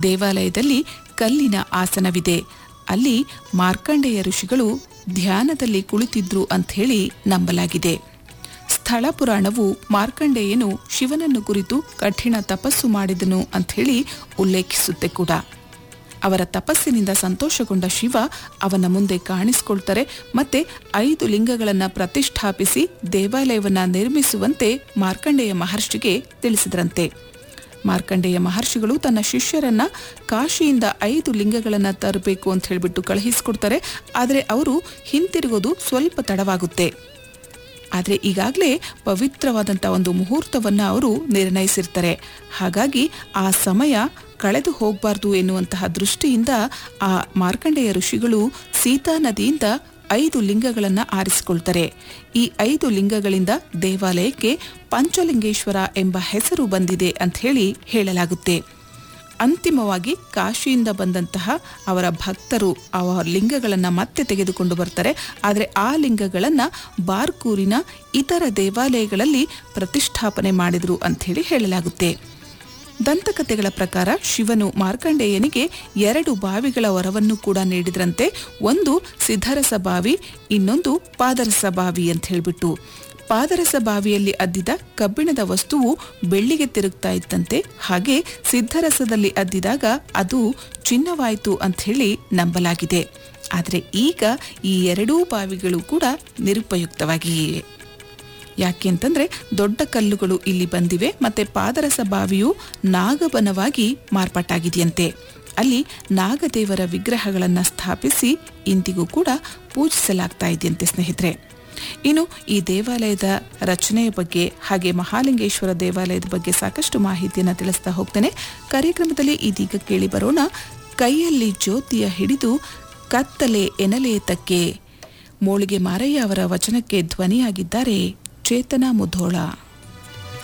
ದೇವಾಲಯದಲ್ಲಿ ಕಲ್ಲಿನ ಆಸನವಿದೆ ಅಲ್ಲಿ ಮಾರ್ಕಂಡೇಯ ಋಷಿಗಳು ಧ್ಯಾನದಲ್ಲಿ ಕುಳಿತಿದ್ರು ಅಂಥೇಳಿ ನಂಬಲಾಗಿದೆ ಸ್ಥಳ ಪುರಾಣವು ಮಾರ್ಕಂಡೇಯನು ಶಿವನನ್ನು ಕುರಿತು ಕಠಿಣ ತಪಸ್ಸು ಮಾಡಿದನು ಅಂಥೇಳಿ ಉಲ್ಲೇಖಿಸುತ್ತೆ ಕೂಡ ಅವರ ತಪಸ್ಸಿನಿಂದ ಸಂತೋಷಗೊಂಡ ಶಿವ ಅವನ ಮುಂದೆ ಕಾಣಿಸಿಕೊಳ್ತಾರೆ ಮತ್ತೆ ಐದು ಲಿಂಗಗಳನ್ನು ಪ್ರತಿಷ್ಠಾಪಿಸಿ ದೇವಾಲಯವನ್ನ ನಿರ್ಮಿಸುವಂತೆ ಮಾರ್ಕಂಡೇಯ ಮಹರ್ಷಿಗೆ ತಿಳಿಸಿದ್ರಂತೆ ಮಾರ್ಕಂಡೇಯ ಮಹರ್ಷಿಗಳು ತನ್ನ ಶಿಷ್ಯರನ್ನ ಕಾಶಿಯಿಂದ ಐದು ಲಿಂಗಗಳನ್ನು ತರಬೇಕು ಅಂತ ಹೇಳಿಬಿಟ್ಟು ಕಳುಹಿಸಿಕೊಡ್ತಾರೆ ಆದರೆ ಅವರು ಹಿಂತಿರುಗೋದು ಸ್ವಲ್ಪ ತಡವಾಗುತ್ತೆ ಆದರೆ ಈಗಾಗಲೇ ಪವಿತ್ರವಾದಂಥ ಒಂದು ಮುಹೂರ್ತವನ್ನು ಅವರು ನಿರ್ಣಯಿಸಿರ್ತಾರೆ ಹಾಗಾಗಿ ಆ ಸಮಯ ಕಳೆದು ಹೋಗಬಾರ್ದು ಎನ್ನುವಂತಹ ದೃಷ್ಟಿಯಿಂದ ಆ ಮಾರ್ಕಂಡೇಯ ಋಷಿಗಳು ಸೀತಾ ನದಿಯಿಂದ ಐದು ಲಿಂಗಗಳನ್ನು ಆರಿಸಿಕೊಳ್ತಾರೆ ಈ ಐದು ಲಿಂಗಗಳಿಂದ ದೇವಾಲಯಕ್ಕೆ ಪಂಚಲಿಂಗೇಶ್ವರ ಎಂಬ ಹೆಸರು ಬಂದಿದೆ ಅಂತ ಹೇಳಿ ಹೇಳಲಾಗುತ್ತೆ ಅಂತಿಮವಾಗಿ ಕಾಶಿಯಿಂದ ಬಂದಂತಹ ಅವರ ಭಕ್ತರು ಅವರ ಲಿಂಗಗಳನ್ನು ಮತ್ತೆ ತೆಗೆದುಕೊಂಡು ಬರ್ತಾರೆ ಆದರೆ ಆ ಲಿಂಗಗಳನ್ನು ಬಾರ್ಕೂರಿನ ಇತರ ದೇವಾಲಯಗಳಲ್ಲಿ ಪ್ರತಿಷ್ಠಾಪನೆ ಮಾಡಿದರು ಅಂಥೇಳಿ ಹೇಳಲಾಗುತ್ತೆ ದಂತಕಥೆಗಳ ಪ್ರಕಾರ ಶಿವನು ಮಾರ್ಕಂಡೇಯನಿಗೆ ಎರಡು ಬಾವಿಗಳ ವರವನ್ನು ಕೂಡ ನೀಡಿದ್ರಂತೆ ಒಂದು ಸಿದ್ಧರಸ ಬಾವಿ ಇನ್ನೊಂದು ಪಾದರಸ ಬಾವಿ ಅಂತ ಹೇಳ್ಬಿಟ್ಟು ಪಾದರಸ ಬಾವಿಯಲ್ಲಿ ಅದ್ದಿದ ಕಬ್ಬಿಣದ ವಸ್ತುವು ಬೆಳ್ಳಿಗೆ ತಿರುಗ್ತಾ ಇತ್ತಂತೆ ಹಾಗೆ ಸಿದ್ಧರಸದಲ್ಲಿ ಅದ್ದಿದಾಗ ಅದು ಚಿನ್ನವಾಯಿತು ಅಂಥೇಳಿ ನಂಬಲಾಗಿದೆ ಆದರೆ ಈಗ ಈ ಎರಡೂ ಬಾವಿಗಳು ಕೂಡ ನಿರುಪಯುಕ್ತವಾಗಿವೆ ಯಾಕೆ ಅಂತಂದ್ರೆ ದೊಡ್ಡ ಕಲ್ಲುಗಳು ಇಲ್ಲಿ ಬಂದಿವೆ ಮತ್ತೆ ಪಾದರಸ ಬಾವಿಯು ನಾಗಬನವಾಗಿ ಮಾರ್ಪಾಟಾಗಿದೆಯಂತೆ ಅಲ್ಲಿ ನಾಗದೇವರ ವಿಗ್ರಹಗಳನ್ನು ಸ್ಥಾಪಿಸಿ ಇಂದಿಗೂ ಕೂಡ ಪೂಜಿಸಲಾಗ್ತಾ ಇದೆಯಂತೆ ಸ್ನೇಹಿತರೆ ಇನ್ನು ಈ ದೇವಾಲಯದ ರಚನೆಯ ಬಗ್ಗೆ ಹಾಗೆ ಮಹಾಲಿಂಗೇಶ್ವರ ದೇವಾಲಯದ ಬಗ್ಗೆ ಸಾಕಷ್ಟು ಮಾಹಿತಿಯನ್ನು ತಿಳಿಸ್ತಾ ಹೋಗ್ತೇನೆ ಕಾರ್ಯಕ್ರಮದಲ್ಲಿ ಇದೀಗ ಕೇಳಿ ಬರೋಣ ಕೈಯಲ್ಲಿ ಜ್ಯೋತಿಯ ಹಿಡಿದು ಕತ್ತಲೆ ಎನಲೇತಕ್ಕೆ ಮೋಳಿಗೆ ಮಾರಯ್ಯ ಅವರ ವಚನಕ್ಕೆ ಧ್ವನಿಯಾಗಿದ್ದಾರೆ ಚೇತನ ಮುಧೋಳ